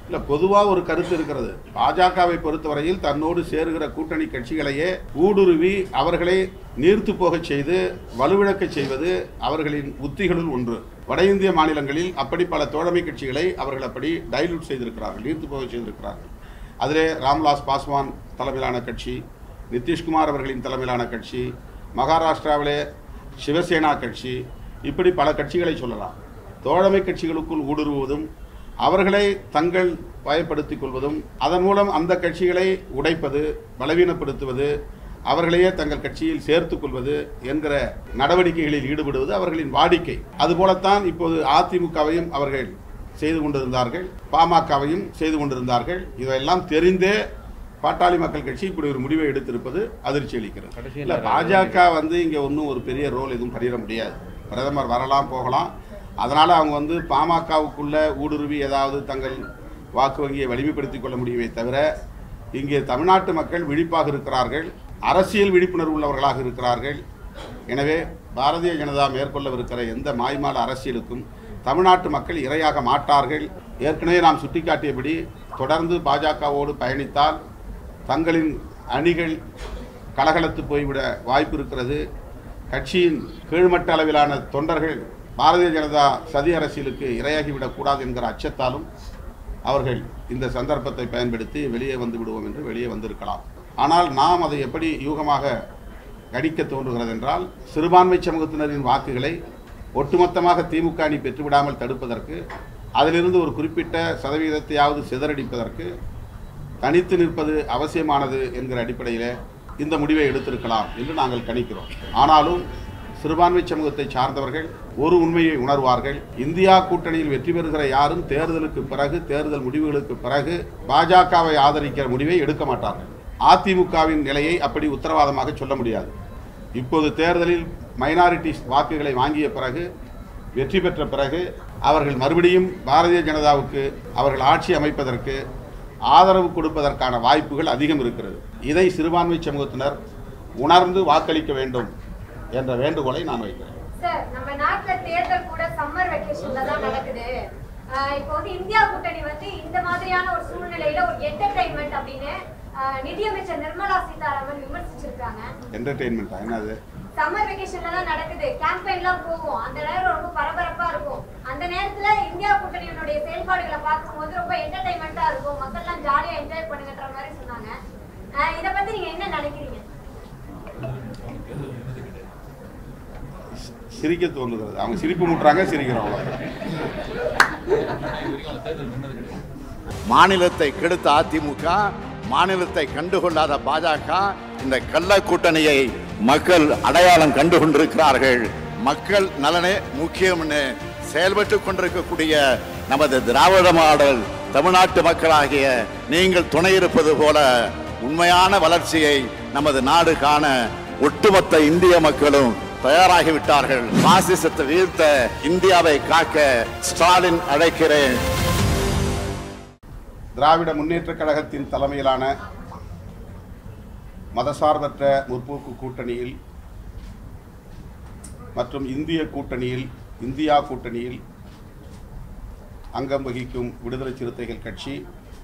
இல்லை பொதுவாக ஒரு கருத்து இருக்கிறது பாஜகவை பொறுத்தவரையில் தன்னோடு சேருகிற கூட்டணி கட்சிகளையே ஊடுருவி அவர்களை நீர்த்து போகச் செய்து வலுவிழக்கச் செய்வது அவர்களின் உத்திகளுள் ஒன்று வட இந்திய மாநிலங்களில் அப்படி பல தோழமை கட்சிகளை அவர்கள் அப்படி டைலூட் செய்திருக்கிறார்கள் நீர்த்து போகச் செய்திருக்கிறார்கள் அதிலே ராம்விலாஸ் பாஸ்வான் தலைமையிலான கட்சி நிதிஷ்குமார் அவர்களின் தலைமையிலான கட்சி மகாராஷ்டிராவிலே சிவசேனா கட்சி இப்படி பல கட்சிகளை சொல்லலாம் தோழமை கட்சிகளுக்குள் ஊடுருவுவதும் அவர்களை தங்கள் பயப்படுத்திக் கொள்வதும் அதன் மூலம் அந்த கட்சிகளை உடைப்பது பலவீனப்படுத்துவது அவர்களையே தங்கள் கட்சியில் சேர்த்துக் கொள்வது என்கிற நடவடிக்கைகளில் ஈடுபடுவது அவர்களின் வாடிக்கை அதுபோலத்தான் இப்போது அதிமுகவையும் அவர்கள் செய்து கொண்டிருந்தார்கள் பாமகவையும் செய்து கொண்டிருந்தார்கள் இதையெல்லாம் தெரிந்தே பாட்டாளி மக்கள் கட்சி இப்படி ஒரு முடிவை எடுத்திருப்பது அதிர்ச்சி அளிக்கிறது இல்ல பாஜக வந்து இங்க ஒன்றும் ஒரு பெரிய ரோல் எதுவும் பண்ணிட முடியாது பிரதமர் வரலாம் போகலாம் அதனால அவங்க வந்து பாமகவுக்குள்ள ஊடுருவி ஏதாவது தங்கள் வாக்கு வங்கியை வலிமைப்படுத்திக் கொள்ள முடியுமே தவிர இங்கே தமிழ்நாட்டு மக்கள் விழிப்பாக இருக்கிறார்கள் அரசியல் விழிப்புணர்வு உள்ளவர்களாக இருக்கிறார்கள் எனவே பாரதிய ஜனதா மேற்கொள்ளவிருக்கிற எந்த மாய்மால அரசியலுக்கும் தமிழ்நாட்டு மக்கள் இரையாக மாட்டார்கள் ஏற்கனவே நாம் சுட்டிக்காட்டியபடி தொடர்ந்து பாஜகவோடு பயணித்தால் தங்களின் அணிகள் கலகலத்து போய்விட வாய்ப்பு இருக்கிறது கட்சியின் கீழ்மட்ட அளவிலான தொண்டர்கள் பாரதிய ஜனதா சதி அரசியலுக்கு இரையாகிவிடக்கூடாது என்கிற அச்சத்தாலும் அவர்கள் இந்த சந்தர்ப்பத்தை பயன்படுத்தி வெளியே வந்து விடுவோம் என்று வெளியே வந்திருக்கலாம் ஆனால் நாம் அதை எப்படி யூகமாக கணிக்க தோன்றுகிறது என்றால் சிறுபான்மை சமூகத்தினரின் வாக்குகளை ஒட்டுமொத்தமாக திமுக அணி பெற்றுவிடாமல் தடுப்பதற்கு அதிலிருந்து ஒரு குறிப்பிட்ட சதவீதத்தையாவது சிதறடிப்பதற்கு தனித்து நிற்பது அவசியமானது என்கிற அடிப்படையில் இந்த முடிவை எடுத்திருக்கலாம் என்று நாங்கள் கணிக்கிறோம் ஆனாலும் சிறுபான்மை சமூகத்தை சார்ந்தவர்கள் ஒரு உண்மையை உணர்வார்கள் இந்தியா கூட்டணியில் வெற்றி பெறுகிற யாரும் தேர்தலுக்கு பிறகு தேர்தல் முடிவுகளுக்கு பிறகு பாஜகவை ஆதரிக்கிற முடிவை எடுக்க மாட்டார்கள் அதிமுகவின் நிலையை அப்படி உத்தரவாதமாக சொல்ல முடியாது இப்போது தேர்தலில் மைனாரிட்டி வாக்குகளை வாங்கிய பிறகு வெற்றி பெற்ற பிறகு அவர்கள் மறுபடியும் பாரதிய ஜனதாவுக்கு அவர்கள் ஆட்சி அமைப்பதற்கு ஆதரவு கொடுப்பதற்கான வாய்ப்புகள் அதிகம் இருக்கிறது இதை சிறுபான்மை சமூகத்தினர் உணர்ந்து வாக்களிக்க வேண்டும் என்ற வேண்டுகோளை நான் வைக்கிறேன் சார் நம்ம நாட்டுல தேர்தல் கூட சம்மர் வெக்கேஷன்ல தான் நடக்குது ஆஹ் இப்போ வந்து இந்தியா கூட்டணி வந்து இந்த மாதிரியான ஒரு சூழ்நிலையில ஒரு என்டர்டைன்மெண்ட் அப்படின்னு ஆஹ் நிதியமைச்சர் நிர்மலா சீதாராமன் விமர்சிச்சிருக்காங்க என்டர்டெயின்மெண்ட்டா என்னது சம்மர் வெக்கேஷன்ல தான் நடக்குது கேம்பெயின்லாம் போகும் அந்த நேரம் ரொம்ப பரபரப்பா இருக்கும் அந்த நேரத்துல இந்தியா கூட்டணியினுடைய செயல்பாடுகளை பார்க்கும்போது ரொம்ப என்டர்டைன்மெண்டா இருக்கும் மக்கள்லாம் ஜாலியா என்ஜாய் பண்ணுங்கன்ற மாதிரி சொன்னாங்க ஆஹ் இத பத்தி நீங்க என்ன நினைக்கிறீங்க சிரிக்க தோன்றுகிறது அவங்க சிரிப்பு முட்டுறாங்க சிரிக்கிறோம் அவ்வளவுதான். மாநிலத்தை கெடுத்த அதிமுக மாநிலத்தை கண்டுகொள்ளாத பாஜக இந்த கள்ள கூட்டணியை மக்கள் அடையாளம் கண்டு கொண்டிருக்கிறார்கள் மக்கள் நலனே முக்கியம்னு செயல்பட்டு கொண்டிருக்கக்கூடிய நமது திராவிட மாடல் தமிழ்நாட்டு மக்களாகிய நீங்கள் துணை இருப்பது போல உண்மையான வளர்ச்சியை நமது நாடு காண ஒட்டுமொத்த இந்திய மக்களும் தயாராகிவிட்டார்கள் பாசிசத்தை வீழ்த்த இந்தியாவை காக்க ஸ்டாலின் அழைக்கிறேன் திராவிட முன்னேற்றக் கழகத்தின் தலைமையிலான மதசார்பற்ற முற்போக்கு கூட்டணியில் மற்றும் இந்திய கூட்டணியில் இந்தியா கூட்டணியில் அங்கம் வகிக்கும் விடுதலை சிறுத்தைகள் கட்சி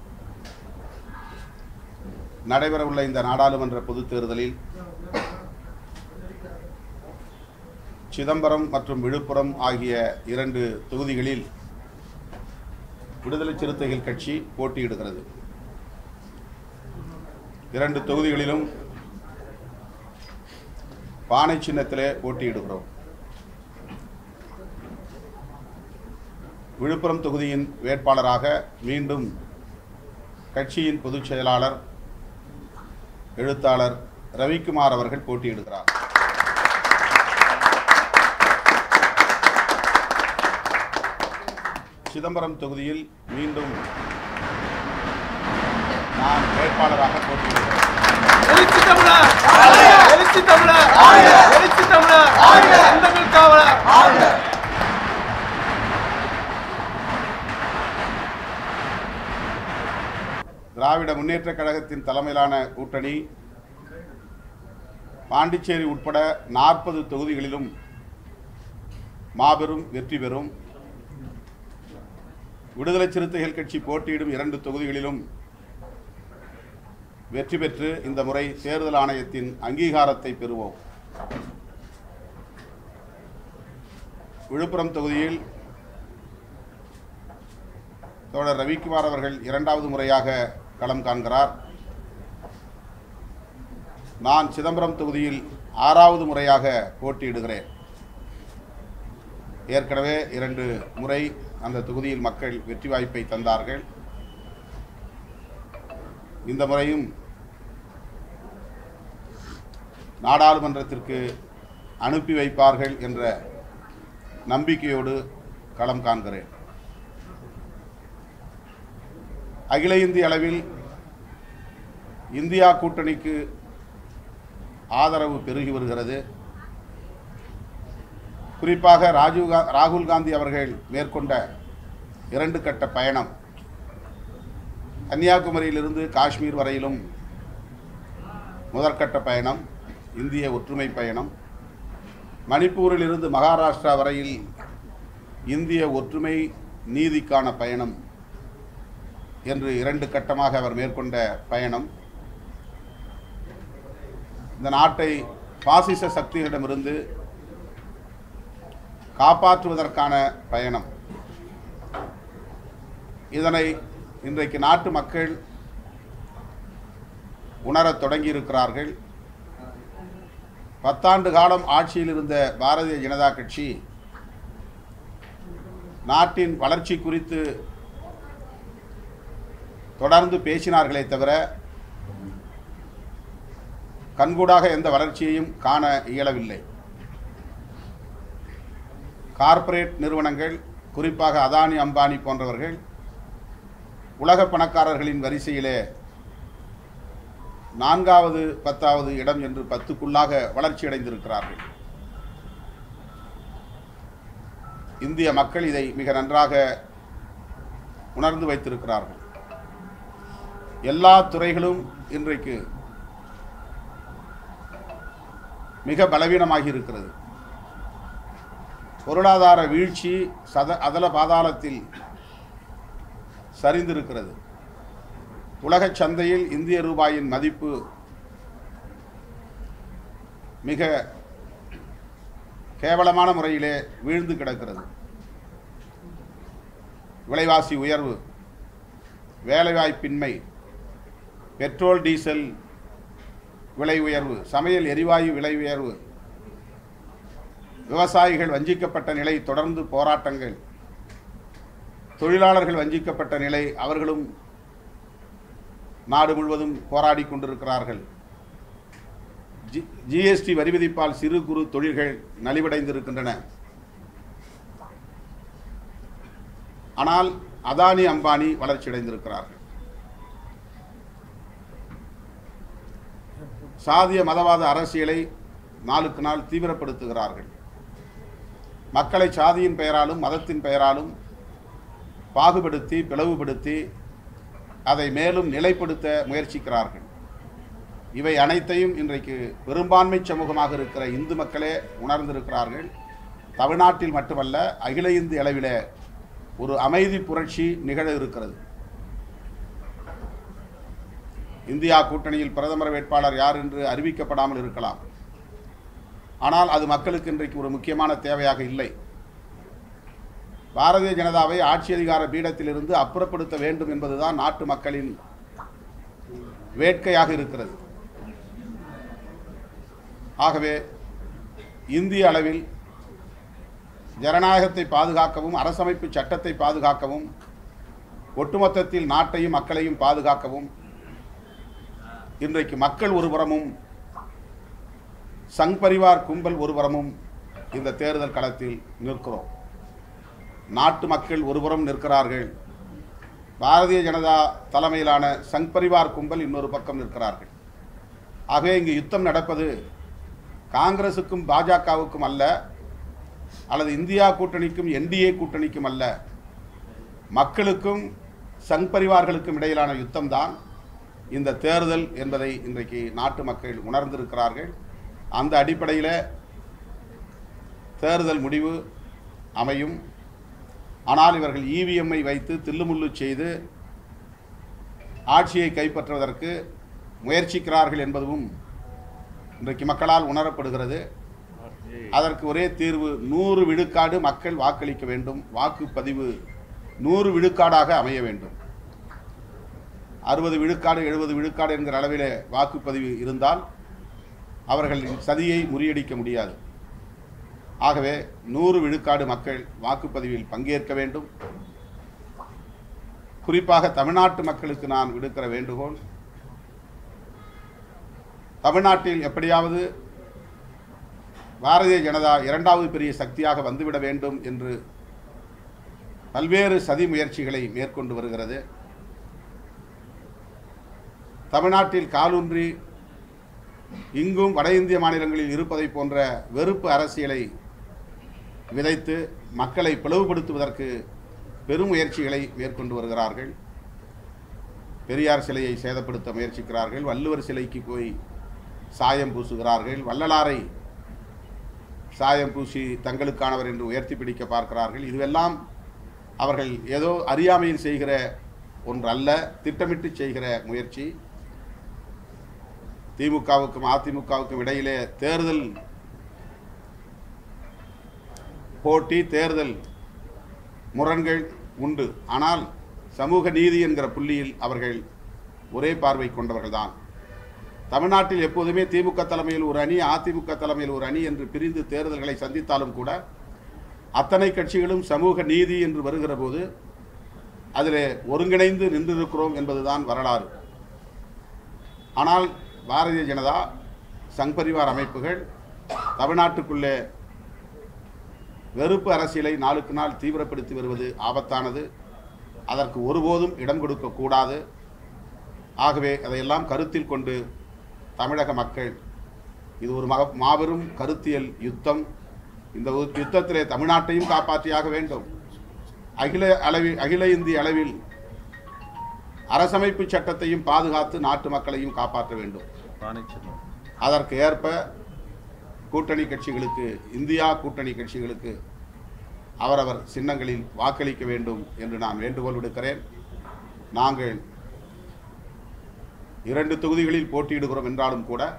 நடைபெறவுள்ள இந்த நாடாளுமன்ற பொதுத் தேர்தலில் சிதம்பரம் மற்றும் விழுப்புரம் ஆகிய இரண்டு தொகுதிகளில் விடுதலை சிறுத்தைகள் கட்சி போட்டியிடுகிறது இரண்டு தொகுதிகளிலும் பானை சின்னத்திலே போட்டியிடுகிறோம் விழுப்புரம் தொகுதியின் வேட்பாளராக மீண்டும் கட்சியின் பொதுச் செயலாளர் எழுத்தாளர் ரவிக்குமார் அவர்கள் போட்டியிடுகிறார் சிதம்பரம் தொகுதியில் மீண்டும் நான் வேட்பாளராக போட்டியிடுகிறேன் எழுச்சி தமிழர் எழுச்சி தமிழர் எழுச்சி தமிழர் சொந்தங்கள் காவலர் திராவிட முன்னேற்றக் கழகத்தின் தலைமையிலான கூட்டணி பாண்டிச்சேரி உட்பட நாற்பது தொகுதிகளிலும் மாபெரும் வெற்றி பெறும் விடுதலை சிறுத்தைகள் கட்சி போட்டியிடும் இரண்டு தொகுதிகளிலும் வெற்றி பெற்று இந்த முறை தேர்தல் ஆணையத்தின் அங்கீகாரத்தை பெறுவோம் விழுப்புரம் தொகுதியில் தோழர் ரவிக்குமார் அவர்கள் இரண்டாவது முறையாக களம் காண்கிறார் நான் சிதம்பரம் தொகுதியில் ஆறாவது முறையாக போட்டியிடுகிறேன் ஏற்கனவே இரண்டு முறை அந்த தொகுதியில் மக்கள் வெற்றி வாய்ப்பை தந்தார்கள் இந்த முறையும் நாடாளுமன்றத்திற்கு அனுப்பி வைப்பார்கள் என்ற நம்பிக்கையோடு களம் காண்கிறேன் அகில இந்திய அளவில் இந்தியா கூட்டணிக்கு ஆதரவு பெருகி வருகிறது குறிப்பாக ராஜீவ் கா ராகுல் காந்தி அவர்கள் மேற்கொண்ட இரண்டு கட்ட பயணம் கன்னியாகுமரியிலிருந்து காஷ்மீர் வரையிலும் முதற்கட்ட பயணம் இந்திய ஒற்றுமை பயணம் மணிப்பூரிலிருந்து மகாராஷ்டிரா வரையில் இந்திய ஒற்றுமை நீதிக்கான பயணம் என்று இரண்டு கட்டமாக அவர் மேற்கொண்ட பயணம் இந்த நாட்டை பாசிச சக்திகளிடமிருந்து காப்பாற்றுவதற்கான பயணம் இதனை இன்றைக்கு நாட்டு மக்கள் உணரத் தொடங்கியிருக்கிறார்கள் பத்தாண்டு காலம் ஆட்சியில் இருந்த பாரதிய ஜனதா கட்சி நாட்டின் வளர்ச்சி குறித்து தொடர்ந்து பேசினார்களே தவிர கண்கூடாக எந்த வளர்ச்சியையும் காண இயலவில்லை கார்ப்பரேட் நிறுவனங்கள் குறிப்பாக அதானி அம்பானி போன்றவர்கள் உலக பணக்காரர்களின் வரிசையிலே நான்காவது பத்தாவது இடம் என்று பத்துக்குள்ளாக வளர்ச்சியடைந்திருக்கிறார்கள் இந்திய மக்கள் இதை மிக நன்றாக உணர்ந்து வைத்திருக்கிறார்கள் எல்லா துறைகளும் இன்றைக்கு மிக பலவீனமாகி இருக்கிறது பொருளாதார வீழ்ச்சி சத அதல பாதாளத்தில் சரிந்திருக்கிறது உலகச் சந்தையில் இந்திய ரூபாயின் மதிப்பு மிக கேவலமான முறையிலே வீழ்ந்து கிடக்கிறது விலைவாசி உயர்வு வேலைவாய்ப்பின்மை பெட்ரோல் டீசல் விலை உயர்வு சமையல் எரிவாயு விலை உயர்வு விவசாயிகள் வஞ்சிக்கப்பட்ட நிலை தொடர்ந்து போராட்டங்கள் தொழிலாளர்கள் வஞ்சிக்கப்பட்ட நிலை அவர்களும் நாடு முழுவதும் போராடி கொண்டிருக்கிறார்கள் ஜி ஜிஎஸ்டி வரி விதிப்பால் சிறு குறு தொழில்கள் நலிவடைந்திருக்கின்றன ஆனால் அதானி அம்பானி வளர்ச்சியடைந்திருக்கிறார்கள் சாதிய மதவாத அரசியலை நாளுக்கு நாள் தீவிரப்படுத்துகிறார்கள் மக்களை சாதியின் பெயராலும் மதத்தின் பெயராலும் பாகுபடுத்தி பிளவுபடுத்தி அதை மேலும் நிலைப்படுத்த முயற்சிக்கிறார்கள் இவை அனைத்தையும் இன்றைக்கு பெரும்பான்மை சமூகமாக இருக்கிற இந்து மக்களே உணர்ந்திருக்கிறார்கள் தமிழ்நாட்டில் மட்டுமல்ல அகில இந்திய அளவிலே ஒரு அமைதி புரட்சி நிகழ இருக்கிறது இந்தியா கூட்டணியில் பிரதமர் வேட்பாளர் யார் என்று அறிவிக்கப்படாமல் இருக்கலாம் ஆனால் அது மக்களுக்கு இன்றைக்கு ஒரு முக்கியமான தேவையாக இல்லை பாரதிய ஜனதாவை ஆட்சி அதிகார பீடத்திலிருந்து அப்புறப்படுத்த வேண்டும் என்பதுதான் நாட்டு மக்களின் வேட்கையாக இருக்கிறது ஆகவே இந்திய அளவில் ஜனநாயகத்தை பாதுகாக்கவும் அரசமைப்பு சட்டத்தை பாதுகாக்கவும் ஒட்டுமொத்தத்தில் நாட்டையும் மக்களையும் பாதுகாக்கவும் இன்றைக்கு மக்கள் ஒருபுறமும் சங் பரிவார் கும்பல் ஒருபுறமும் இந்த தேர்தல் களத்தில் நிற்கிறோம் நாட்டு மக்கள் ஒருபுறம் நிற்கிறார்கள் பாரதிய ஜனதா தலைமையிலான சங் பரிவார் கும்பல் இன்னொரு பக்கம் நிற்கிறார்கள் ஆகவே இங்கு யுத்தம் நடப்பது காங்கிரசுக்கும் பாஜகவுக்கும் அல்ல அல்லது இந்தியா கூட்டணிக்கும் என்டிஏ கூட்டணிக்கும் அல்ல மக்களுக்கும் சங் பரிவார்களுக்கும் இடையிலான யுத்தம்தான் இந்த தேர்தல் என்பதை இன்றைக்கு நாட்டு மக்கள் உணர்ந்திருக்கிறார்கள் அந்த அடிப்படையில் தேர்தல் முடிவு அமையும் ஆனால் இவர்கள் இவிஎம்ஐ வைத்து தில்லுமுள்ளு செய்து ஆட்சியை கைப்பற்றுவதற்கு முயற்சிக்கிறார்கள் என்பதும் இன்றைக்கு மக்களால் உணரப்படுகிறது அதற்கு ஒரே தீர்வு நூறு விழுக்காடு மக்கள் வாக்களிக்க வேண்டும் வாக்குப்பதிவு நூறு விழுக்காடாக அமைய வேண்டும் அறுபது விழுக்காடு எழுபது விழுக்காடு என்கிற அளவிலே வாக்குப்பதிவு இருந்தால் அவர்களின் சதியை முறியடிக்க முடியாது ஆகவே நூறு விழுக்காடு மக்கள் வாக்குப்பதிவில் பங்கேற்க வேண்டும் குறிப்பாக தமிழ்நாட்டு மக்களுக்கு நான் விடுக்கிற வேண்டுகோள் தமிழ்நாட்டில் எப்படியாவது பாரதிய ஜனதா இரண்டாவது பெரிய சக்தியாக வந்துவிட வேண்டும் என்று பல்வேறு சதி முயற்சிகளை மேற்கொண்டு வருகிறது தமிழ்நாட்டில் காலூன்றி இங்கும் வட இந்திய மாநிலங்களில் இருப்பதை போன்ற வெறுப்பு அரசியலை விதைத்து மக்களை பிளவுபடுத்துவதற்கு பெரும் முயற்சிகளை மேற்கொண்டு வருகிறார்கள் பெரியார் சிலையை சேதப்படுத்த முயற்சிக்கிறார்கள் வள்ளுவர் சிலைக்கு போய் சாயம் பூசுகிறார்கள் வள்ளலாரை சாயம் பூசி தங்களுக்கானவர் என்று உயர்த்தி பிடிக்க பார்க்கிறார்கள் இதுவெல்லாம் அவர்கள் ஏதோ அறியாமையில் செய்கிற ஒன்று அல்ல திட்டமிட்டு செய்கிற முயற்சி திமுகவுக்கும் அதிமுகவுக்கும் இடையிலே தேர்தல் போட்டி தேர்தல் முரண்கள் உண்டு ஆனால் சமூக நீதி என்கிற புள்ளியில் அவர்கள் ஒரே பார்வை கொண்டவர்கள்தான் தமிழ்நாட்டில் எப்போதுமே திமுக தலைமையில் ஒரு அணி அதிமுக தலைமையில் ஒரு அணி என்று பிரிந்து தேர்தல்களை சந்தித்தாலும் கூட அத்தனை கட்சிகளும் சமூக நீதி என்று வருகிற போது அதில் ஒருங்கிணைந்து நின்றிருக்கிறோம் என்பதுதான் வரலாறு ஆனால் பாரதிய ஜனதா சங் பரிவார் அமைப்புகள் தமிழ்நாட்டுக்குள்ளே வெறுப்பு அரசியலை நாளுக்கு நாள் தீவிரப்படுத்தி வருவது ஆபத்தானது அதற்கு ஒருபோதும் இடம் கொடுக்கக்கூடாது ஆகவே அதையெல்லாம் கருத்தில் கொண்டு தமிழக மக்கள் இது ஒரு மக மாபெரும் கருத்தியல் யுத்தம் இந்த உ- யுத்தத்திலே தமிழ்நாட்டையும் காப்பாற்றியாக வேண்டும் அகில அளவில் அகில இந்திய அளவில் அரசமைப்பு சட்டத்தையும் பாதுகாத்து நாட்டு மக்களையும் காப்பாற்ற வேண்டும் அதற்கு ஏற்ப கூட்டணி கட்சிகளுக்கு இந்தியா கூட்டணி கட்சிகளுக்கு அவரவர் சின்னங்களில் வாக்களிக்க வேண்டும் என்று நான் வேண்டுகோள் விடுக்கிறேன் நாங்கள் இரண்டு தொகுதிகளில் போட்டியிடுகிறோம் என்றாலும் கூட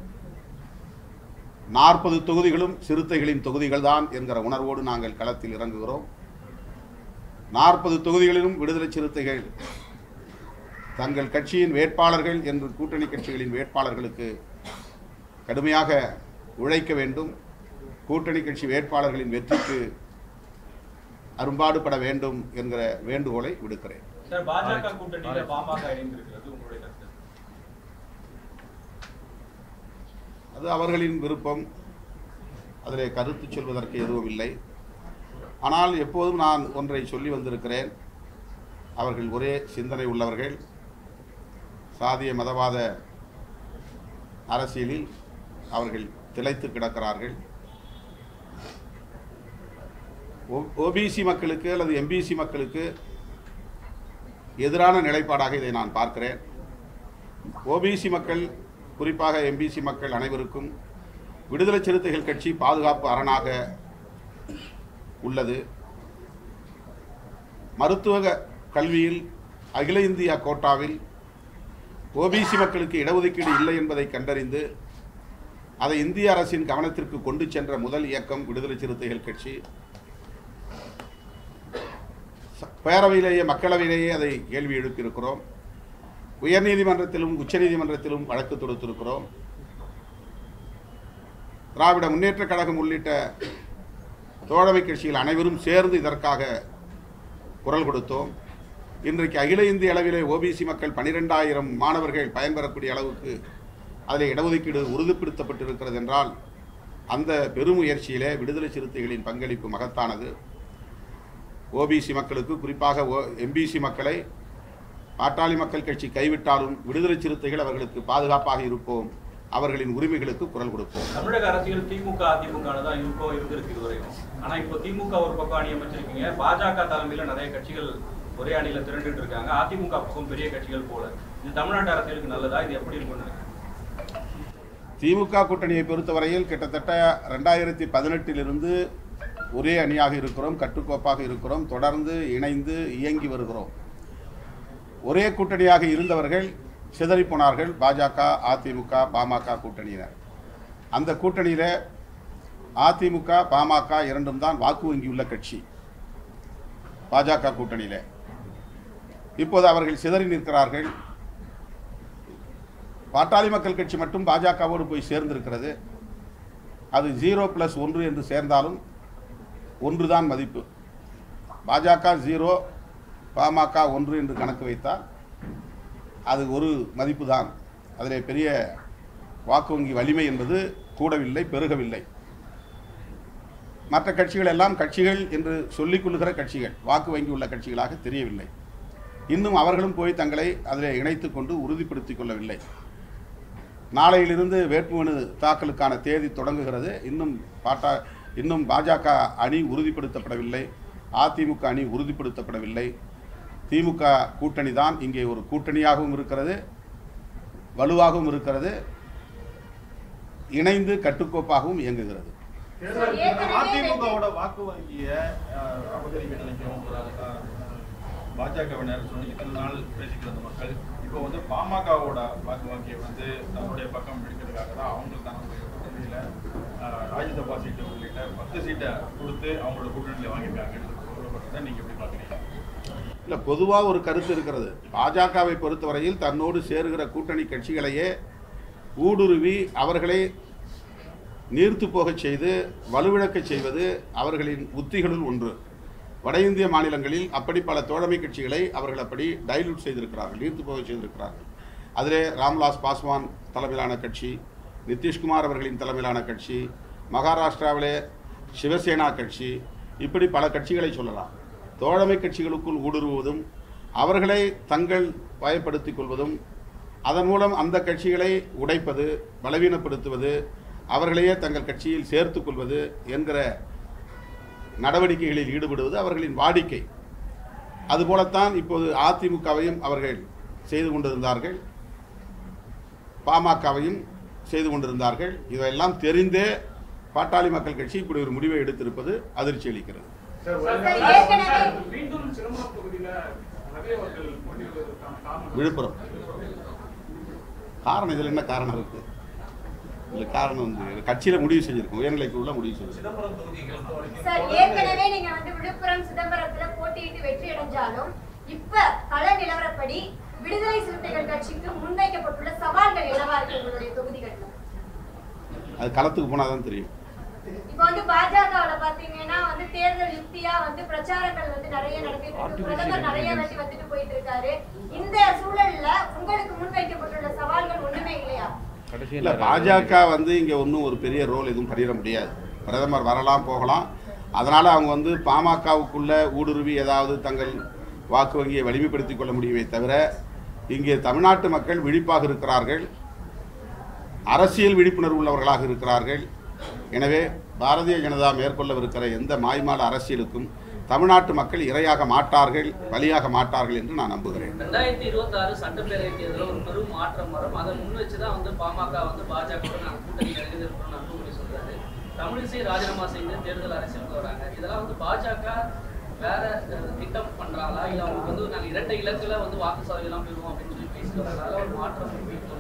நாற்பது தொகுதிகளும் சிறுத்தைகளின் தொகுதிகள்தான் என்கிற உணர்வோடு நாங்கள் களத்தில் இறங்குகிறோம் நாற்பது தொகுதிகளிலும் விடுதலை சிறுத்தைகள் தங்கள் கட்சியின் வேட்பாளர்கள் என்று கூட்டணி கட்சிகளின் வேட்பாளர்களுக்கு கடுமையாக உழைக்க வேண்டும் கூட்டணி கட்சி வேட்பாளர்களின் வெற்றிக்கு அரும்பாடுபட வேண்டும் என்கிற வேண்டுகோளை விடுக்கிறேன் சார் பாஜக கூட்டணியில பாமக இணைந்திருக்கிறது உங்களுடைய கருத்து அது அவர்களின் விருப்பம் அதிலே கருத்து சொல்வதற்கு எதுவும் இல்லை ஆனால் எப்போதும் நான் ஒன்றை சொல்லி வந்திருக்கிறேன் அவர்கள் ஒரே சிந்தனை உள்ளவர்கள் சாதிய மதவாத அரசியலில் அவர்கள் திளைத்து கிடக்கிறார்கள் ஓபிசி மக்களுக்கு அல்லது எம்பிசி மக்களுக்கு எதிரான நிலைப்பாடாக இதை நான் பார்க்கிறேன் ஓபிசி மக்கள் குறிப்பாக எம்பிசி மக்கள் அனைவருக்கும் விடுதலை சிறுத்தைகள் கட்சி பாதுகாப்பு அரணாக உள்ளது மருத்துவ க- கல்வியில் அகில இந்திய கோட்டாவில் ஓபிசி மக்களுக்கு இடஒதுக்கீடு இல்லை என்பதை கண்டறிந்து அதை இந்திய அரசின் கவனத்திற்கு கொண்டு சென்ற முதல் இயக்கம் விடுதலை சிறுத்தைகள் கட்சி ச- பேரவையிலேயே மக்களவையிலேயே அதை கேள்வி எழுப்பியிருக்கிறோம் உயர்நீதிமன்றத்திலும் உச்சநீதிமன்றத்திலும் வழக்கு தொடுத்திருக்கிறோம் திராவிட முன்னேற்றக் கழகம் உள்ளிட்ட தோழமை கட்சிகள் அனைவரும் சேர்ந்து இதற்காக குரல் கொடுத்தோம் இன்றைக்கு அகில இந்திய அளவிலே ஓபிசி மக்கள் பனிரெண்டாயிரம் மாணவர்கள் பயன்பெறக்கூடிய அளவுக்கு அதில் இடஒதுக்கீடு உறுதிப்படுத்தப்பட்டிருக்கிறது என்றால் அந்த பெருமுயற்சியிலே விடுதலை சிறுத்தைகளின் பங்களிப்பு மகத்தானது ஓபிசி மக்களுக்கு குறிப்பாக ஓ எம்பிசி மக்களை பாட்டாளி மக்கள் கட்சி கைவிட்டாலும் விடுதலை சிறுத்தைகள் அவர்களுக்கு பாதுகாப்பாக இருப்போம் அவர்களின் உரிமைகளுக்கு குரல் கொடுப்போம் தமிழக அரசியல் திமுக அதிமுக தான் இருக்கும் இருந்திருக்கு இதுவரையும் ஆனா இப்போ திமுக ஒரு பக்கம் அணி அமைச்சிருக்கீங்க பாஜக தலைமையில நிறைய கட்சிகள் ஒரே அணியில திரண்டுட்டு இருக்காங்க அதிமுக பக்கம் பெரிய கட்சிகள் போல இது தமிழ்நாட்டு அரசியலுக்கு நல்லதா இது எப்படி இருக்கும்னு நினைக்கிறீங்க? திமுக கூட்டணியை பொறுத்தவரையில் கிட்டத்தட்ட ரெண்டாயிரத்தி பதினெட்டிலிருந்து ஒரே அணியாக இருக்கிறோம் கட்டுக்கோப்பாக இருக்கிறோம் தொடர்ந்து இணைந்து இயங்கி வருகிறோம் ஒரே கூட்டணியாக இருந்தவர்கள் சிதறிப் போனார்கள் பாஜக அதிமுக பாமக கூட்டணியினர் அந்த கூட்டணியில் அதிமுக பாமக இரண்டும் தான் வாக்கு வங்கியுள்ள கட்சி பாஜக கூட்டணியில் இப்போது அவர்கள் சிதறி நிற்கிறார்கள் பாட்டாளி மக்கள் கட்சி மட்டும் பாஜகவோடு போய் சேர்ந்திருக்கிறது அது ஜீரோ ப்ளஸ் ஒன்று என்று சேர்ந்தாலும் ஒன்று தான் மதிப்பு பாஜக ஜீரோ பாமக ஒன்று என்று கணக்கு வைத்தால் அது ஒரு மதிப்பு தான் அதில் பெரிய வாக்கு வங்கி வலிமை என்பது கூடவில்லை பெருகவில்லை மற்ற கட்சிகள் எல்லாம் கட்சிகள் என்று சொல்லிக் கொள்ளுகிற கட்சிகள் வாக்கு வங்கி உள்ள கட்சிகளாக தெரியவில்லை இன்னும் அவர்களும் போய் தங்களை அதில் இணைத்துக் கொண்டு உறுதிப்படுத்திக் கொள்ளவில்லை நாளையிலிருந்து வேட்புமனு தாக்கலுக்கான தேதி தொடங்குகிறது இன்னும் பாட்டா இன்னும் பாஜக அணி உறுதிப்படுத்தப்படவில்லை அதிமுக அணி உறுதிப்படுத்தப்படவில்லை திமுக கூட்டணி தான் இங்கே ஒரு கூட்டணியாகவும் இருக்கிறது வலுவாகவும் இருக்கிறது இணைந்து கட்டுக்கோப்பாகவும் இயங்குகிறது சார், ஏற்கனவே அதிமுகவோட வாக்கு வங்கிய அஹ், அபகரிக்க நினைக்கிறோம் பாஜகவினர் சொல்லி இத்தனை நாள் பேசிக்கிட்டு இருந்த மக்கள் இப்போ வந்து பாமகவோட வாக்கு வங்கியை வந்து தன்னுடைய பக்கம் எடுக்கிறதுக்காக தான் அவங்களுக்கு தன்னுடைய கூட்டணியில அஹ், ராஜ்யசபா சீட்டு உள்ளிட்ட பத்து சீட்டை கொடுத்து அவங்களோட கூட்டணியில வாங்கியிருக்காங்கன்னு சொல்லப்படுறதை நீங்க எப்படி பாக்குறீங்க இல்லை பொதுவாக ஒரு கருத்து இருக்கிறது பாஜகவை பொறுத்தவரையில் தன்னோடு சேருகிற கூட்டணி கட்சிகளையே ஊடுருவி அவர்களை நீர்த்து போகச் செய்து வலுவிழக்கச் செய்வது அவர்களின் உத்திகளுள் ஒன்று வட இந்திய மாநிலங்களில் அப்படி பல தோழமை கட்சிகளை அவர்கள் அப்படி டைலூட் செய்திருக்கிறார்கள் நீர்த்து போகச் செய்திருக்கிறார்கள் அதிலே ராம்விலாஸ் பாஸ்வான் தலைமையிலான கட்சி நிதிஷ்குமார் அவர்களின் தலைமையிலான கட்சி மகாராஷ்டிராவிலே சிவசேனா கட்சி இப்படி பல கட்சிகளை சொல்லலாம் தோழமை கட்சிகளுக்குள் ஊடுருவதும் அவர்களை தங்கள் பயப்படுத்திக் கொள்வதும் அதன் மூலம் அந்த கட்சிகளை உடைப்பது பலவீனப்படுத்துவது அவர்களையே தங்கள் கட்சியில் சேர்த்துக் கொள்வது என்கிற நடவடிக்கைகளில் ஈடுபடுவது அவர்களின் வாடிக்கை அதுபோலத்தான் இப்போது அதிமுகவையும் அவர்கள் செய்து கொண்டிருந்தார்கள் பாமகவையும் செய்து கொண்டிருந்தார்கள் இதையெல்லாம் தெரிந்தே பாட்டாளி மக்கள் கட்சி இப்படி ஒரு முடிவை எடுத்திருப்பது அதிர்ச்சி அளிக்கிறது சார், ஏற்கனவே மீண்டும் சிதம்பரம் தொகுதியில ரவி அவர்கள் போட்டியிடுவதற்கான காரணம் விழுப்புரம் காரணம் இதில் என்ன காரணம் இருக்கு இல்லை காரணம் வந்து கட்சியில் முடிவு செஞ்சிருக்கோம் உயர்நிலைக்குள்ள முடிவு செஞ்சிருக்கோம் சார் ஏற்கனவே நீங்க வந்து விழுப்புரம் சிதம்பரத்துல போட்டியிட்டு வெற்றி அடைஞ்சாலும் இப்ப கள நிலவரப்படி விடுதலை சிறுத்தைகள் கட்சிக்கு முன்வைக்கப்பட்டுள்ள சவால்கள் என்னவா இருக்கு உங்களுடைய தொகுதிகள்ல அது களத்துக்கு போனால் தான் தெரியும் இப்ப வந்து பாஜகவுல பாத்தீங்கன்னா வந்து தேர்தல் யுக்தியா வந்து பிரச்சாரங்கள் வந்து நிறைய நடத்திட்டு இருக்கு பிரதமர் நிறைய வாட்டி வந்துட்டு போயிட்டு இருக்காரு இந்த சூழல்ல உங்களுக்கு முன்வைக்கப்பட்டுள்ள சவால்கள் ஒண்ணுமே இல்லையா இல்லை பாஜக வந்து இங்கே ஒன்றும் ஒரு பெரிய ரோல் எதுவும் பண்ணிட முடியாது பிரதமர் வரலாம் போகலாம் அதனால் அவங்க வந்து பாமகவுக்குள்ள ஊடுருவி ஏதாவது தங்கள் வாக்கு வங்கியை வலிமைப்படுத்திக் கொள்ள முடியுமே தவிர இங்கே தமிழ்நாட்டு மக்கள் விழிப்பாக இருக்கிறார்கள் அரசியல் விழிப்புணர்வு உள்ளவர்களாக இருக்கிறார்கள் எனவே பாரதிய ஜனதா மேற்கொள்ளவிருக்கிற எந்த மாய்மால அரசியலுக்கும் தமிழ்நாட்டு மக்கள் இரையாக மாட்டார்கள் பலியாக மாட்டார்கள் என்று நான் நம்புகிறேன் ரெண்டாயிரத்தி இருபத்தி ஆறு சட்டப்பேரவை தேர்தலில் ஒரு பெரும் மாற்றம் வரும் அதை முன் வச்சுதான் வந்து பாமக வந்து பாஜக நாங்கள் கூட்டணி நெருங்கி இருக்கணும்னு அன்புமணி சொல்றாரு தமிழிசை ராஜினாமா செய்து தேர்தல் அரசியலுக்கு வராங்க இதெல்லாம் வந்து பாஜக வேற அஹ், திட்டம் பண்றாங்களா இல்ல அவங்களுக்கு வந்து நாங்க இரட்டை இலக்குல வந்து வாக்கு சதவீதம் பெறுவோம் அப்படின்னு சொல்லி பேசிட்டு வர்றதால ஒரு மாற்றம் இருக்கு.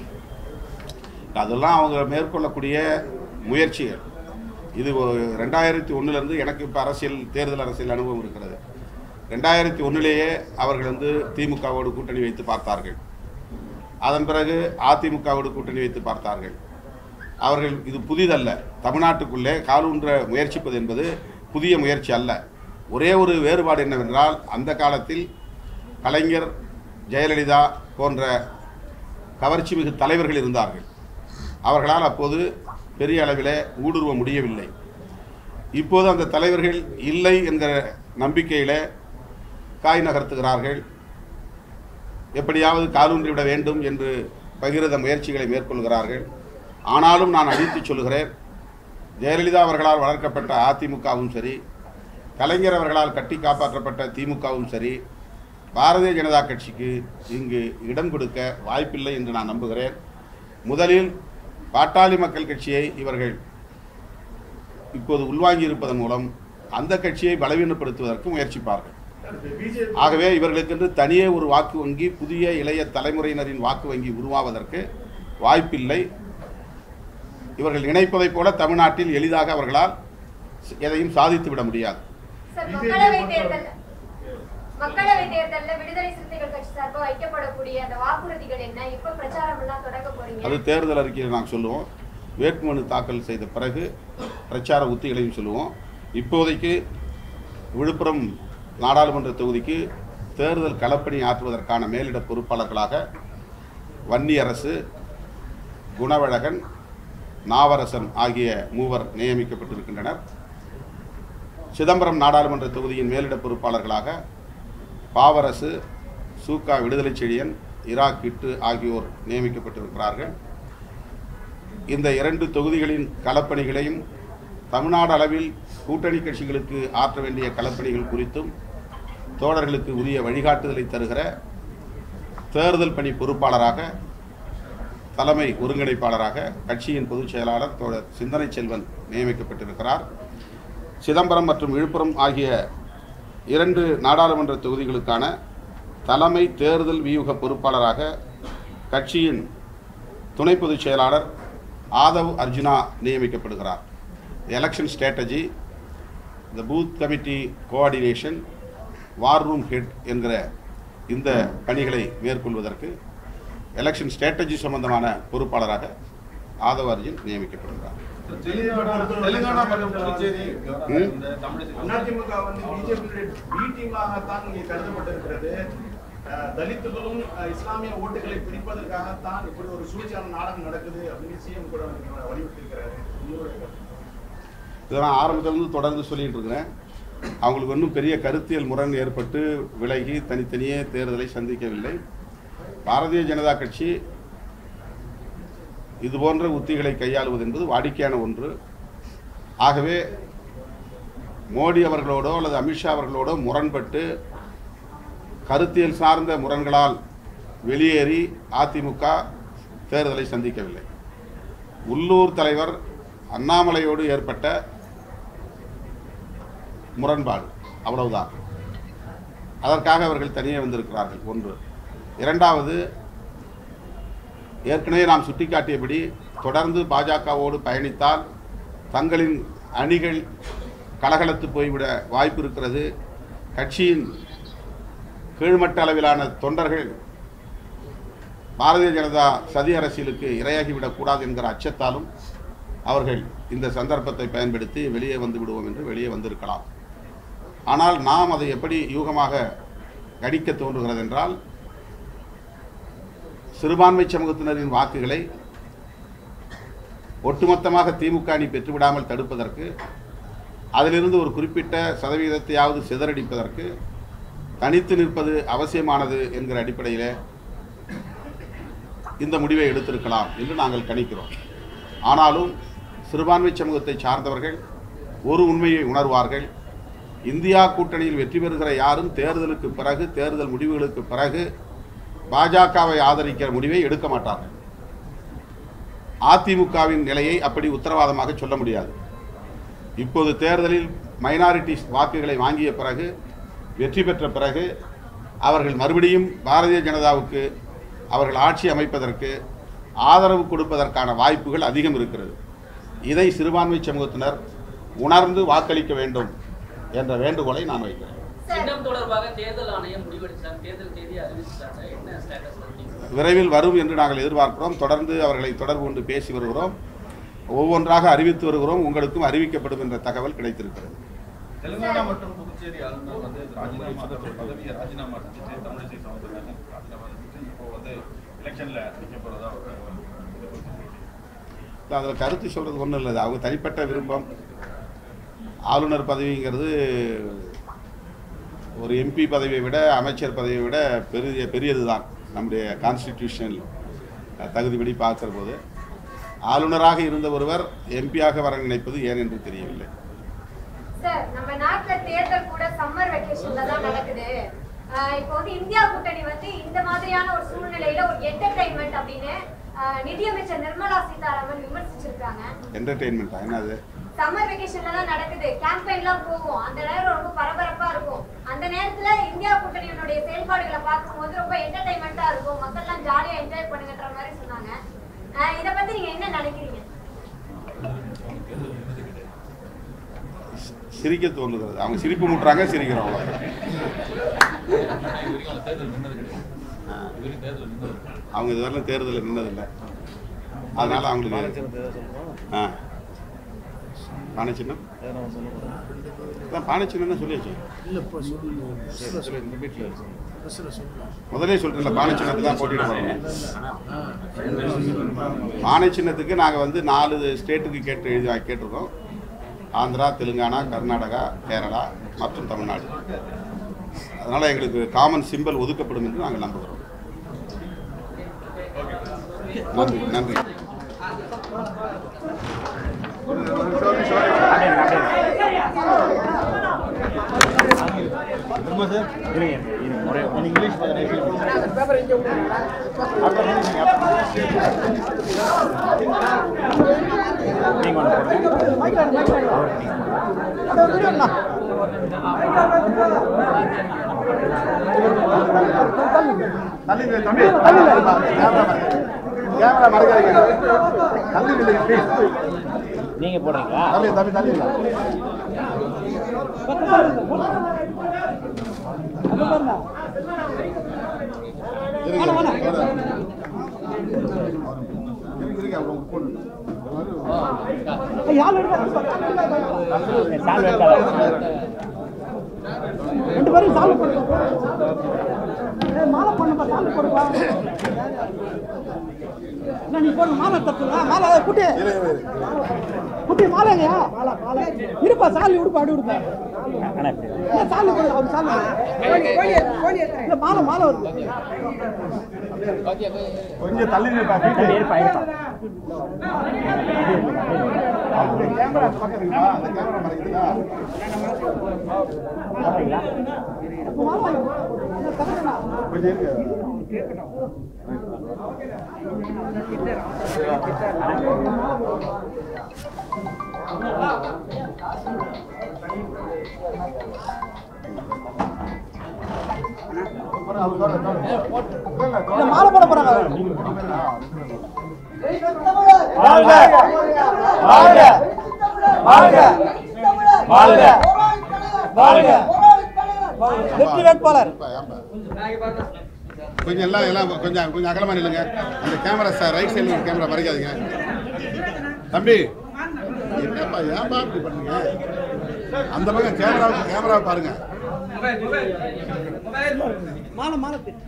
அதெல்லாம் அவங்க மேற்கொள்ளக்கூடிய முயற்சிகள் இது ஒரு ரெண்டாயிரத்தி ஒன்றுலேருந்து எனக்கு இப்போ அரசியல் தேர்தல் அரசியல் அனுபவம் இருக்கிறது ரெண்டாயிரத்தி ஒன்றிலேயே அவர்கள் வந்து திமுகவோடு கூட்டணி வைத்து பார்த்தார்கள் அதன் பிறகு அதிமுகவோடு கூட்டணி வைத்து பார்த்தார்கள் அவர்கள் இது புதிதல்ல தமிழ்நாட்டுக்குள்ளே காலூன்ற முயற்சிப்பது என்பது புதிய முயற்சி அல்ல ஒரே ஒரு வேறுபாடு என்னவென்றால் அந்த காலத்தில் கலைஞர் ஜெயலலிதா போன்ற கவர்ச்சி மிகு தலைவர்கள் இருந்தார்கள் அவர்களால் அப்போது பெரிய அளவில் ஊடுருவ முடியவில்லை இப்போது அந்த தலைவர்கள் இல்லை என்கிற நம்பிக்கையில் காய் நகர்த்துகிறார்கள் எப்படியாவது காலூன்றி விட வேண்டும் என்று பகிரத முயற்சிகளை மேற்கொள்கிறார்கள் ஆனாலும் நான் அடித்துச் சொல்கிறேன் ஜெயலலிதா அவர்களால் வளர்க்கப்பட்ட அதிமுகவும் சரி கலைஞர் அவர்களால் கட்டி காப்பாற்றப்பட்ட திமுகவும் சரி பாரதிய ஜனதா கட்சிக்கு இங்கு இடம் கொடுக்க வாய்ப்பில்லை என்று நான் நம்புகிறேன் முதலில் பாட்டாளி மக்கள் கட்சியை இவர்கள் இப்போது உள்வாங்கி இருப்பதன் மூலம் அந்த கட்சியை பலவீனப்படுத்துவதற்கு முயற்சிப்பார்கள் பிஜேபி ஆகவே இவர்களுக்கென்று தனியே ஒரு வாக்கு வங்கி புதிய இளைய தலைமுறையினரின் வாக்கு வங்கி உருவாவதற்கு வாய்ப்பில்லை இவர்கள் நினைப்பதைப் போல தமிழ்நாட்டில் எளிதாக அவர்களால் எதையும் சாதித்து விட முடியாது சார் மக்களவை தேர்தல் மக்களவை தேர்தல்ல விடுதலை சிறுத்தைகள் கட்சி சார்பா வைக்கப்படக்கூடிய அந்த வாக்குறுதிகள் என்ன இப்ப பிரச்சாரம் எல்லாம் தொடங்க போறீங்க அது தேர்தல் அறிக்கையில் நாங்கள் சொல்லுவோம் வேட்புமனு தாக்கல் செய்த பிறகு பிரச்சார உத்திகளையும் சொல்லுவோம் இப்போதைக்கு விழுப்புரம் நாடாளுமன்ற தொகுதிக்கு தேர்தல் களப்பணி ஆற்றுவதற்கான மேலிட பொறுப்பாளர்களாக வன்னி அரசு குணவழகன் நாவரசன் ஆகிய மூவர் நியமிக்கப்பட்டிருக்கின்றனர் சிதம்பரம் நாடாளுமன்ற தொகுதியின் மேலிட பொறுப்பாளர்களாக பாவரசு சூகா விடுதலை செழியன் இரா கிட்டு ஆகியோர் நியமிக்கப்பட்டிருக்கிறார்கள் இந்த இரண்டு தொகுதிகளின் களப்பணிகளையும் தமிழ்நாடு அளவில் கூட்டணி கட்சிகளுக்கு ஆற்ற வேண்டிய களப்பணிகள் குறித்தும் தோழர்களுக்கு உரிய வழிகாட்டுதலை தருகிற தேர்தல் பணி பொறுப்பாளராக தலைமை ஒருங்கிணைப்பாளராக கட்சியின் பொதுச் செயலாளர் தோழர் சிந்தனை செல்வன் நியமிக்கப்பட்டிருக்கிறார் சிதம்பரம் மற்றும் விழுப்புரம் ஆகிய இரண்டு நாடாளுமன்ற தொகுதிகளுக்கான தலைமை தேர்தல் வியூக பொறுப்பாளராக கட்சியின் துணை பொதுச் செயலாளர் ஆதவ் அர்ஜுனா நியமிக்கப்படுகிறார் election strategy the booth committee coordination war room head என்கிற இந்த பணிகளை மேற்கொள்வதற்கு எலெக்ஷன் ஸ்ட்ராட்டஜி சம்பந்தமான பொறுப்பாளராக ஆதவ் அர்ஜுன் நியமிக்கப்படுகிறார் தெலுங்கானா தெலுங்கானா மற்றும் புதுச்சேரி ம். இந்த தமிழிசை அதிமுக வந்து பிஜேபியுடைய பி டீமாகத்தான் இங்கே கருதப்பட்டிருக்கிறது அஹ், தலித்துகளும் அஹ், இஸ்லாமிய ஓட்டுகளை பிரிப்பதற்காகத்தான் இப்படி ஒரு சூழ்ச்சியான நாடகம் நடக்குது அப்படின்னு சிஎம் கூட வலியுறுத்தியிருக்கிறாரு உங்களுடைய கருத்து? இதை நான் ஆரம்பத்திலிருந்து தொடர்ந்து சொல்லிட்டு இருக்கிறேன் அவங்களுக்கு ஒன்றும் பெரிய கருத்தியல் முரண் ஏற்பட்டு விலகி தனித்தனியே தேர்தலை சந்திக்கவில்லை பாரதிய ஜனதா கட்சி இது போன்ற உத்திகளை கையாளுவது என்பது வாடிக்கையான ஒன்று ஆகவே மோடி அவர்களோடோ அல்லது அமித்ஷா அவர்களோடோ முரண்பட்டு கருத்தியல் சார்ந்த முரண்களால் வெளியேறி அதிமுக தேர்தலை சந்திக்கவில்லை உள்ளூர் தலைவர் அண்ணாமலையோடு ஏற்பட்ட முரண்பாடு அவ்வளவுதான் அதற்காக அவர்கள் தனியே வந்திருக்கிறார்கள் ஒன்று இரண்டாவது ஏற்கனவே நாம் சுட்டிக்காட்டியபடி தொடர்ந்து பாஜகவோடு பயணித்தால் தங்களின் அணிகள் கலகலத்து போய்விட வாய்ப்பு இருக்கிறது கட்சியின் கீழ்மட்ட அளவிலான தொண்டர்கள் பாரதிய ஜனதா சதி அரசியலுக்கு இரையாகிவிடக்கூடாது என்கிற அச்சத்தாலும் அவர்கள் இந்த சந்தர்ப்பத்தை பயன்படுத்தி வெளியே வந்து விடுவோம் என்று வெளியே வந்திருக்கலாம் ஆனால் நாம் அதை எப்படி யூகமாக கணிக்க தோன்றுகிறது என்றால் சிறுபான்மை சமூகத்தினரின் வாக்குகளை ஒட்டுமொத்தமாக திமுக அணி பெற்றுவிடாமல் தடுப்பதற்கு அதிலிருந்து ஒரு குறிப்பிட்ட சதவீதத்தையாவது சிதறடிப்பதற்கு தனித்து நிற்பது அவசியமானது என்கிற அடிப்படையில் இந்த முடிவை எடுத்திருக்கலாம் என்று நாங்கள் கணிக்கிறோம் ஆனாலும் சிறுபான்மை சமூகத்தை சார்ந்தவர்கள் ஒரு உண்மையை உணர்வார்கள் இந்தியா கூட்டணியில் வெற்றி பெறுகிற யாரும் தேர்தலுக்கு பிறகு தேர்தல் முடிவுகளுக்கு பிறகு பாஜகவை ஆதரிக்கிற முடிவை எடுக்க மாட்டார்கள் அதிமுகவின் நிலையை அப்படி உத்தரவாதமாக சொல்ல முடியாது இப்போது தேர்தலில் மைனாரிட்டி வாக்குகளை வாங்கிய பிறகு வெற்றி பெற்ற பிறகு அவர்கள் மறுபடியும் பாரதிய ஜனதாவுக்கு அவர்கள் ஆட்சி அமைப்பதற்கு ஆதரவு கொடுப்பதற்கான வாய்ப்புகள் அதிகம் இருக்கிறது இதை சிறுபான்மை சமூகத்தினர் உணர்ந்து வாக்களிக்க வேண்டும் என்ற வேண்டுகோளை நான் வைக்கிறேன் சின்னம் தொடர்பாக தேர்தல் ஆணையம் முடிவெடுத்தாங்க தேர்தல் தேதியை அறிவிச்சிட்டாங்க என்ன ஸ்டேட்டஸ் இருக்கீங்க விரைவில் வரும் என்று நாங்கள் எதிர்பார்க்கிறோம் தொடர்ந்து அவர்களை தொடர்பு கொண்டு பேசி வருகிறோம் ஒவ்வொன்றாக அறிவித்து வருகிறோம் உங்களுக்கும் அறிவிக்கப்படும் என்ற தகவல் கிடைத்திருக்கிறது தெலுங்கானா மற்றும் புதுச்சேரி ஆளுநர் வந்து ராஜினாமா பதவியை ராஜினாமா செஞ்சுட்டு தமிழிசை சவுந்தரராஜன் ராஜினாமா செஞ்சுட்டு இப்போ வந்து எலெக்ஷன்ல நிக்க போறதா ஒரு இது கொடுத்திருக்காங்க. அதில் கருத்து சொல்கிறது ஒன்றும் இல்லை அவங்க தனிப்பட்ட விருப்பம் ஆளுநர் பதவிங்கிறது ஒரு எம்பி பதவியை விட அமைச்சர் பதவியை விட பெரிய பெரியது தான் நம்முடைய கான்ஸ்டிடியூஷனல் தகுதிப்படி பார்க்கிற போது ஆளுநராக இருந்த ஒருவர் எம்பியாக வர நினைப்பது ஏன் என்று தெரியவில்லை சார் நம்ம நாட்டுல தேர்தல் கூட சம்மர் வெக்கேஷன்ல தான் நடக்குது ஆஹ் இப்போ வந்து இந்தியா கூட்டணி வந்து இந்த மாதிரியான ஒரு சூழ்நிலையில ஒரு என்டர்டைன்மெண்ட் அப்படின்னு ஆஹ் நிதியமைச்சர் நிர்மலா சீதாராமன் விமர்சிச்சிருக்காங்க என்டர்டெயின்மெண்ட்டா என்னது சம்மர் வெக்கேஷன்ல தான் நடக்குது கேம்பெயின்லாம் போகும் அந்த நேரம் ரொம்ப பரபரப்பா இருக்கும் அந்த நேரத்துல இந்தியா கூட்டணியினுடைய செயல்பாடுகளை பார்க்கும்போது ரொம்ப என்டர்டைன்மெண்டா இருக்கும் மக்கள்லாம் ஜாலியா என்ஜாய் பண்ணுங்கன்ற மாதிரி சொன்னாங்க அஹ் இத பத்தி நீங்க என்ன நினைக்கிறீங்க சிரிக்க தோன்றுகிறது அவங்க சிரிப்பு முட்டுறாங்க சிரிக்கிறோம் அவங்க இதுவரையிலும் தேர்தலில் நின்னதில்லை அதனால அவங்களுக்கு ஆ பானை சின்னம் அதான் பானை சின்னம்னு சொல்லியாச்சு முதலே சொல்றேன்ல பானை சின்னத்துக்கு தான் போட்டியிட போறோம் பானை சின்னத்துக்கு நாங்கள் வந்து நாலு ஸ்டேட்டுக்கு கேட்டு எழுதி கேட்டிருக்கோம் ஆந்திரா தெலுங்கானா கர்நாடகா கேரளா மற்றும் தமிழ்நாடு அதனால் எங்களுக்கு காமன் சிம்பல் ஒதுக்கப்படும் என்று நாங்கள் நம்புகிறோம் நன்றி நன்றி தள்ளி தம்பி தள்ளி கேமரா மறைக்காதீங்க தள்ளி நில்லுங்க ப்ளீஸ் நீங்க போடுறீங்களா தள்ளி தம்பி தள்ளி நில்லுங்க. இருங்க, இருங்க, அவங்க போடு. சால்வ் எடுத்தாலும் ரெண்டு பேரும் சால்வ் பண்ணுங்க ஏய், மாலை பண்ணுப்பா சால்வ் பண்ணுப்பா என்ன நீ போடு மாலை தட்டுங்க மாலை குட்டி குட்டி மாலைங்கயா மாலை மாலை இருப்பா சாலி விடுப்பா அடி விடுப்பா ஆனா இப்படி ஏன் சாலி கொடு அவர் சாலி இல்ல மாலை மாலை வருது கொஞ்சம் தள்ளி நில்லுப்பா, தள்ளி வீட்டு. இருப்பா இருப்பா அந்த கேமரா அந்த பக்கம் இருக்குப்பா, அந்த கேமரா மறைக்குதுடா. சாப்பிட்டீங்களா மாலை வாங்கி. என்ன தரேனா? கொஞ்சம் இருங்க. இல்ல மாலை போட போறாங்க வாழ்க வாழ்க வாழ்க வாழ்க வாழ்க வெற்றி வேட்பாளர் ஏப்பா, ஏப்பா. கொஞ்சம் எல்லாம் எல்லாம் கொஞ்சம் கொஞ்சம் அகலமா நில்லுங்க அந்த கேமரா சார் ரைட் சைடில் கேமரா மறைக்காதீங்க தம்பி என்னப்பா ஏன்பா இப்படி பண்ணுங்க அந்த பக்கம் கேமரா கேமரா பாருங்க மாலை மாலை தட்டு.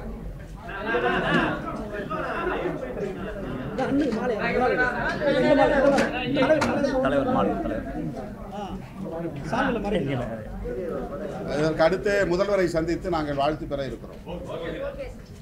இந்த அண்ணனுக்கு மாலை இந்த மாலை, இந்த மாலை. தலைவர் மாநில தலைவர் ஆ. சாமியில மறைங்க இதற்கு அடுத்து முதல்வரை சந்தித்து நாங்கள் வாழ்த்து பெற இருக்கிறோம் ஓகே சார்